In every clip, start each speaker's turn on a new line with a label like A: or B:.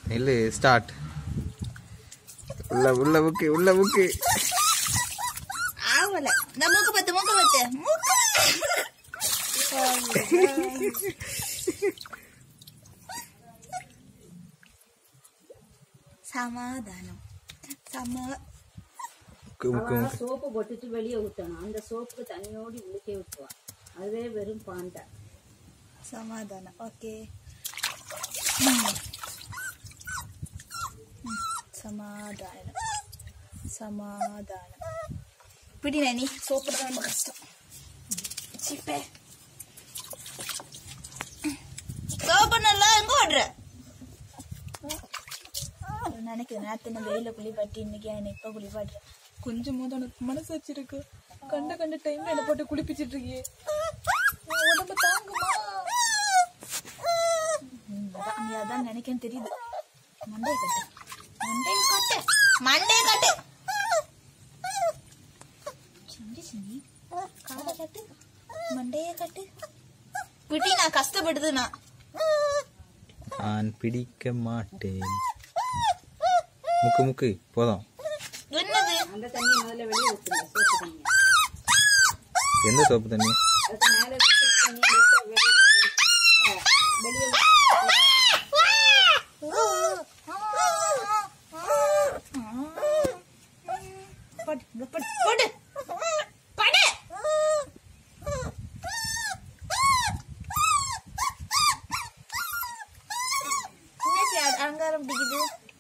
A: இல்லை ஸ்டார்ட் உள்ள உள்ள புக்கு உள்ள புக்கு
B: ஆவல இந்த மூக்கு பத்து மூக்கு பத்து மூக்கு சமாதானம் சம
A: புக்கு புக்கு புக்கு
C: சோப்பு போட்டுட்டு வெளியே ஊற்றணும் அந்த சோப்புக்கு தண்ணியோடு இழுக்கே ஊற்றுவான் அதுவே வெறும் பாண்டை
B: சமாதானம் ஓகே சமாதானம் சமாதானம் பிடி நீ சோப்பு தான் ரொம்ப கஷ்டம் சிப்பே சோப்பு நல்லா எங்க ஓடுற நினைக்கிறேன் நேத்து நான் வெயில குளிப்பாட்டி இன்னைக்கு என்ன இப்ப குளிப்பாட்டுறேன் கொஞ்சமாவது உனக்கு மனசாட்சி இருக்கு கண்ட கண்ட டைம்ல என்ன போட்டு குளிப்பிச்சிட்டு இருக்கியே உன் உடம்பு தாங்குமா ம், அதான், நீ அதான் நினைக்கன்னு தெரியுது மண்டைய கட்டு மண்டைய கட்டு மண்டைய கட்டு சிந்தி சிந்தி காலை கட்டு மண்டைய கட்டு பிடி நான் கஷ்டப்படுது நான்
A: நான் பிடிக்க மாட்டேன் முக்கு முக்கு போதும்
B: என்னது
C: அந்த தண்ணி முதல்ல வெளியே ஊற்றுங்க சோப்பு தண்ணி
A: எந்த சோப்பு தண்ணி
C: அதுக்கு மேலே சோப்பு தண்ணி லேசா வெளியே இந்த வெளியே
B: படு, இங்க படு, படு. படு. என்னாச்சு, அ- அலங்காரம் பிடிக்குது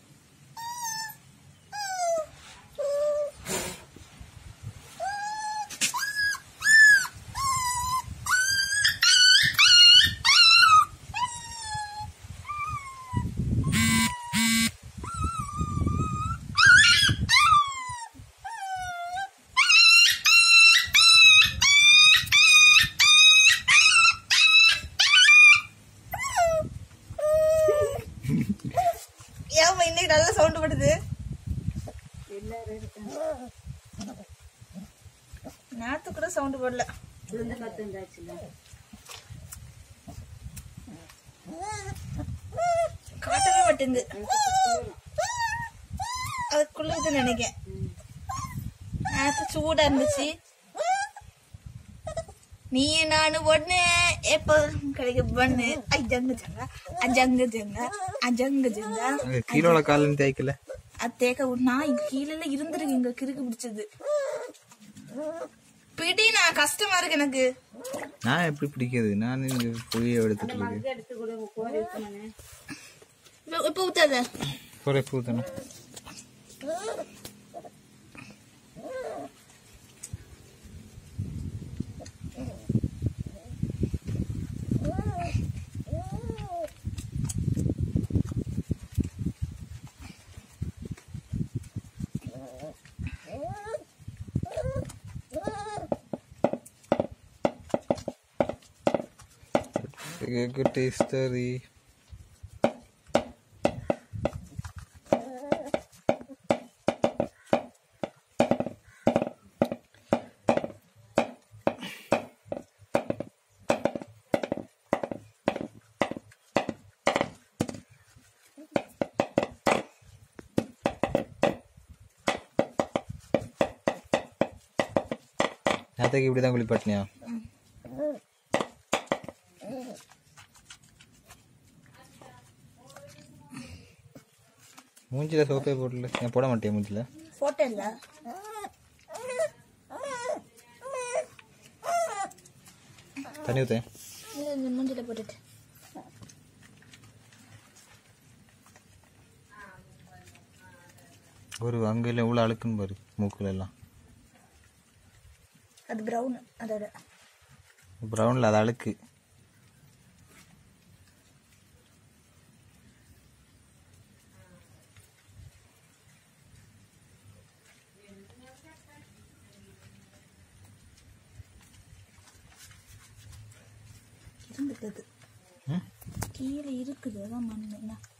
B: ஏன் இன்னைக்கு நல்ல சவுண்ட் படுது
C: எல்லாரும் இருக்காங்க
B: நேத்து கூட சவுண்ட் போடல
C: விழுந்து கத்துண்டாச்சுல
B: காட்டவே மாட்டேங்குது அதுக்குள்ள இது நினைக்கேன் நேத்து சூடா இருந்துச்சு நீ நானு ஒண்ணு எப்போ கிடைக்க பண்ணு அஜங்க ஜங்க அஜங்க ஜங்க அஜங்க ஜங்க
A: அங்க கீழோட காலன்னு தேய்க்கல
B: அது தேக்க நான் இங்க கீழே இருந்திருக்கு இங்க கிறுக்கு பிடிச்சது பிடி நான் கஷ்டமா இருக்கு எனக்கு
A: நான் எப்படி பிடிக்கிறது நான் இங்க புளிய எடுத்துட்டு இருக்கேன்
C: மங்க எடுத்து கூட கோரி ஊற்றணும்
B: இப்ப- இப்ப ஊத்தாத
A: போற பூத்தணும் Good history. நேற்றுக்கு இப்படி தான் குளிப்பாட்டினியா மூஞ்சில சோப்பே போடல ஏன் போட மாட்டேன் மூஞ்சில
B: போட்டோ இல்ல
A: தண்ணி ஊற்றேன்
B: இல்ல, இந்த மூஞ்சில போட்டுட்டு
A: ஒரு அங்கே இல்லை எவ்வளோ அழுக்குன்னு பாரு மூக்குல எல்லாம்
B: அது பிரவுன் அதோட
A: ப்ரௌனில் அது அழுக்கு
B: இருந்துக்குது
A: ம்?
B: கீழே இருக்குது அதான் மண் என்ன